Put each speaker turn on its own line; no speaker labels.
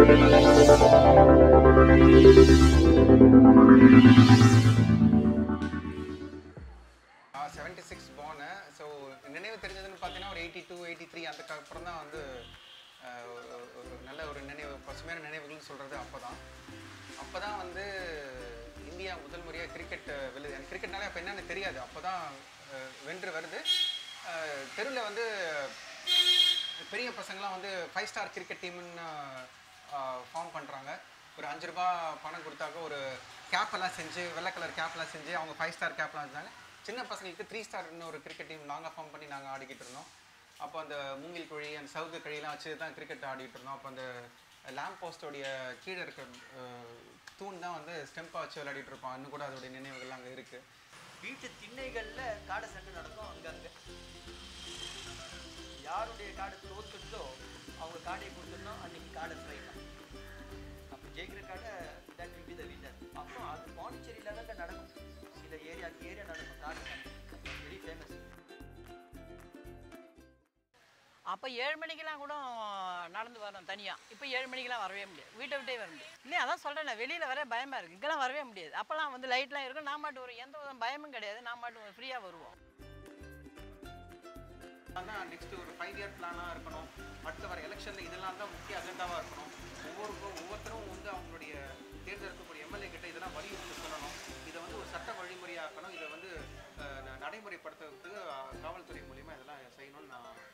seventy six போனு so நினைவு தெரிஞ்சதுன்னு பார்த்தீங்கன்னா ஒரு எயிட்டி டூ எயிட்டி த்ரீ அதுக்கு அப்புறம் தான் வந்து அஹ், ஒரு- ஒரு நல்ல ஒரு நினைவு பசுமையான நினைவுகள்னு சொல்கிறது அப்போ தான் அப்போ தான் வந்து இந்தியா முதல் முறையாக கிரிக்கெட் வெல்லுது எனக்கு கிரிக்கெட்னாலே அப்போ என்னன்னு தெரியாது அப்போ தான் வென்று வருது தெருவில் வந்து பெரிய பசங்களாம் வந்து ஃபைவ் ஸ்டார் கிரிக்கெட் டீம்னு ஃபார்ம் பண்ணுறாங்க ஒரு அஞ்சு ரூபா பணம் கொடுத்தாக்க ஒரு கேப் எல்லாம் செஞ்சு வெள்ளை கலர் கேப்லாம் செஞ்சு அவங்க ஃபைவ் ஸ்டார் கேப்லாம் வச்சாங்க சின்ன பசங்களுக்கு த்ரீ ஸ்டார்னு ஒரு கிரிக்கெட் டீம் நாங்கள் ஃபார்ம் பண்ணி நாங்கள் ஆடிக்கிட்டு இருந்தோம் அப்போ அந்த மூங்கில் குழி அந்த சவுக்கு குழியெல்லாம் வச்சு தான் கிரிக்கெட் ஆடிட்டு இருந்தோம் அப்போ அந்த லேம்ப் போஸ்டோடைய கீழே இருக்க அஹ், தூண் தான் வந்து ஸ்டெம்பாக வச்சு விளையாடிட்டு இருப்போம் இன்னும் கூட அதோடைய நினைவுகள் அங்கே இருக்குது
வீட்டு திண்ணைகள்ல காடை சண்டை நடக்கும் அங்கங்க யாருடைய காடை தோத்துட்டோ அவங்க காடையை கொடுத்துடணும் அன்னைக்கு காடை ஃப்ரை தான் அப்போ ஜெயிக்கிற காடை that will be the winner அப்புறம் அது பாண்டிச்சேரியில தான் நடக்கும் சில ஏரியா ஏரியா நடக்கும் காடை சண்டை வெரி ஃபேமஸ்
அப்போ ஏழு மணிக்கெல்லாம் கூட நடந்து வரணும் தனியாக இப்போ ஏழு மணிக்கெல்லாம் வரவே முடியாது வீட்டை விட்டே வர முடியாது இல்லையா அதான் சொல்கிறேன் வெளியில் வர பயமாக இருக்குது இங்கெல்லாம் வரவே முடியாது அப்போல்லாம் வந்து லைட்லாம் இருக்கும் நான் மாட்டு வரும் எந்த வித பயமும் கிடையாது நான் மாட்டு ஃப்ரீயாக வருவோம்
அதான் நெக்ஸ்ட் ஒரு ஃபைவ் இயர் பிளானாக இருக்கணும் அடுத்த வர எலெக்ஷனில் இதெல்லாம் தான் முக்கிய அஜெண்டாவாக இருக்கணும் ஒவ்வொரு ஒவ்வொருத்தரும் வந்து அவங்களுடைய தேர்தல் இருக்கக்கூடிய எம்எல்ஏ கிட்ட இதெல்லாம் வலியுறுத்தி சொல்லணும் இதை வந்து ஒரு சட்ட வழிமுறையாக இருக்கணும் இதை வந்து அஹ், ந- நடைமுறைப்படுத்துறதுக்கு அஹ், காவல்துறை மூலியமா இதெல்லாம் செய்யணும்னு நான்